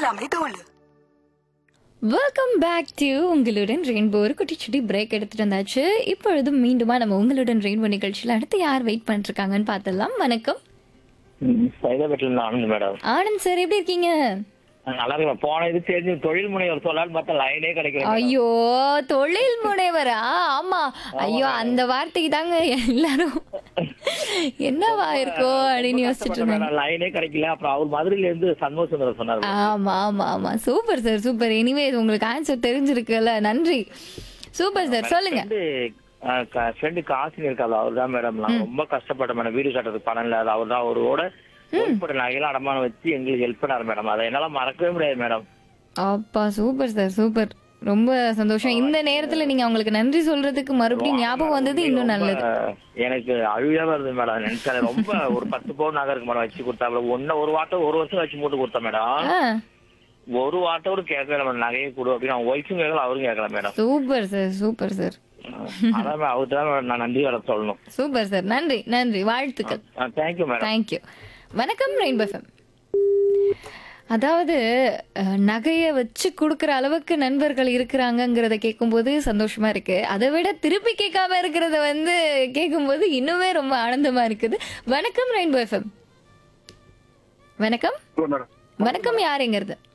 எல்லாமே தோல் welcome back to உங்களுடன் ரெயின்போ ஒரு குட்டி சுட்டி பிரேக் எடுத்துட்டு வந்தாச்சு இப்பொழுது மீண்டுமா நம்ம உங்களுடன் ரெயின்போ நிகழ்ச்சியில் அடுத்து யார் வெயிட் பண்ணிட்டு இருக்காங்கன்னு பார்த்தலாம் வணக்கம் சைதாபேட்டில் ஆனந்த் மேடம் ஆனந்த் சார் எப்படி இருக்கீங்க நல்லா இருக்கு போன இது தெரிஞ்சு தொழில் முனைவர் சொல்லலாம்னு பார்த்தா லைனே கிடைக்கல ஐயோ தொழில் முனைவரா ஆமா ஐயோ அந்த வார்த்தைக்கு தாங்க எல்லாரும் என்னவா இருக்கோ அப்படின்னு யோசிச்சுட்டு இருந்தாங்க லைனே கிடைக்கல அப்புறம் அவர் மதுரையில இருந்து சண்முக சுந்தரம் சொன்னார் ஆமா ஆமா ஆமா சூப்பர் சார் சூப்பர் எனிவே உங்களுக்கு ஆன்சர் தெரிஞ்சிருக்குல்ல நன்றி சூப்பர் சார் சொல்லுங்க ஃப்ரெண்டு காசினி இருக்காது அவர் தான் மேடம் நான் ரொம்ப கஷ்டப்பட்டேன் மேடம் வீடு கட்டுறதுக்கு பணம் இல்லாத அவர் தான் அவரோட உட்பட நகையெல்லாம் அடமானம் வச்சு எங்களுக்கு ஹெல்ப் பண்ணாரு மேடம் அதை என்னால மறக்கவே முடியாது மேடம் அப்பா சூப்பர் சார் சூப்பர் ரொம்ப சந்தோஷம் இந்த நேரத்துல நீங்க அவங்களுக்கு நன்றி சொல்றதுக்கு மறுபடியும் ஞாபகம் வந்தது இன்னும் நல்லது எனக்கு அழுவியா வருது மேடம் நினைச்சாலே ரொம்ப ஒரு பத்து பவுன் நகை இருக்கு மேடம் வச்சு கொடுத்தா ஒன்னு ஒரு வாட்டம் ஒரு வருஷம் வச்சு மூட்டு கொடுத்தேன் மேடம் ஆ, ஒரு வார்த்தையோட கேட்கல மேடம் நகையை கொடு அப்படின்னு அவங்க ஒய்ஃபும் கேட்கல அவரும் கேட்கல madam super sir super sir அதான் அவர்கிட்ட தான் நான் நன்றி வர சொல்லணும் சூப்பர் சார் நன்றி நன்றி வாழ்த்துக்கள் தேங்க்யூ மேடம் தேங்க்யூ வணக்கம் ரெயின்போ எஃப்எம் அதாவது அஹ், நகைய வச்சு கொடுக்குற அளவுக்கு நண்பர்கள் இருக்கிறாங்கங்கிறத கேட்கும்போது சந்தோஷமா இருக்கு அதை விட திருப்பி கேட்காம இருக்கிறத வந்து கேட்கும்போது இன்னுமே ரொம்ப ஆனந்தமா இருக்குது வணக்கம் ரெயின்போ எஃப்எம் வணக்கம் வணக்கம் யாருங்கிறது